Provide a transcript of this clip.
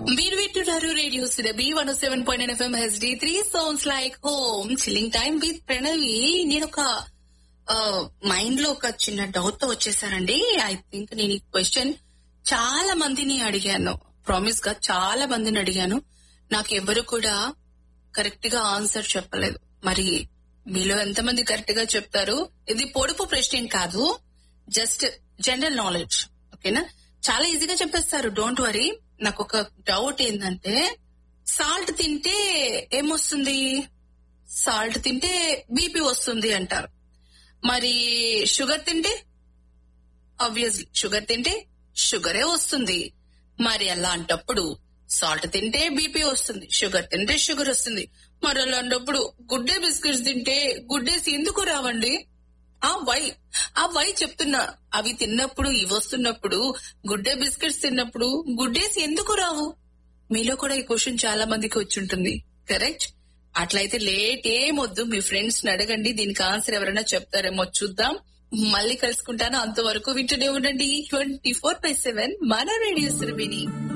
మీరు వింటున్నారు radio Sirabi one seven point FM HD three sounds like home chilling time with Pranavi నేను ఒక mind లో ఒక చిన్న డౌట్ తో వచ్చేసానండి ఐ థింక్ నేను ఈ క్వశ్చన్ చాలా మందిని అడిగాను ప్రామిస్ గా చాలా మందిని అడిగాను నాకు ఎవరు కూడా కరెక్ట్ గా ఆన్సర్ చెప్పలేదు మరి మీలో ఎంతమంది కరెక్ట్ గా చెప్తారు ఇది పొడుపు ప్రశ్న ఏం కాదు జస్ట్ జనరల్ నాలెడ్జ్ ఓకేనా చాలా ఈజీగా చెప్పేస్తారు డోంట్ వరీ నాకు ఒక డౌట్ ఏంటంటే సాల్ట్ తింటే ఏమొస్తుంది సాల్ట్ తింటే బీపీ వస్తుంది అంటారు మరి షుగర్ తింటే ఆబ్వియస్లీ షుగర్ తింటే షుగరే వస్తుంది మరి అలాంటప్పుడు సాల్ట్ తింటే బీపీ వస్తుంది షుగర్ తింటే షుగర్ వస్తుంది మరి అలాంటప్పుడు గుడ్డే బిస్కెట్స్ తింటే గుడ్డేసి ఎందుకు రావండి ఆ వై ఆ వై చెప్తున్నా అవి తిన్నప్పుడు ఇవి వస్తున్నప్పుడు గుడ్డే బిస్కెట్స్ తిన్నప్పుడు గుడ్డేసి ఎందుకు రావు మీలో కూడా ఈ క్వశ్చన్ చాలా మందికి వచ్చి ఉంటుంది కరెక్ట్ అట్లయితే లేట్ ఏమొద్దు మీ ఫ్రెండ్స్ ని అడగండి దీనికి ఆన్సర్ ఎవరైనా చెప్తారేమో చూద్దాం మళ్ళీ కలుసుకుంటాను అంతవరకు వింటూనే ఉండండి ట్వంటీ ఫోర్ బై సెవెన్ మన రేడియో విని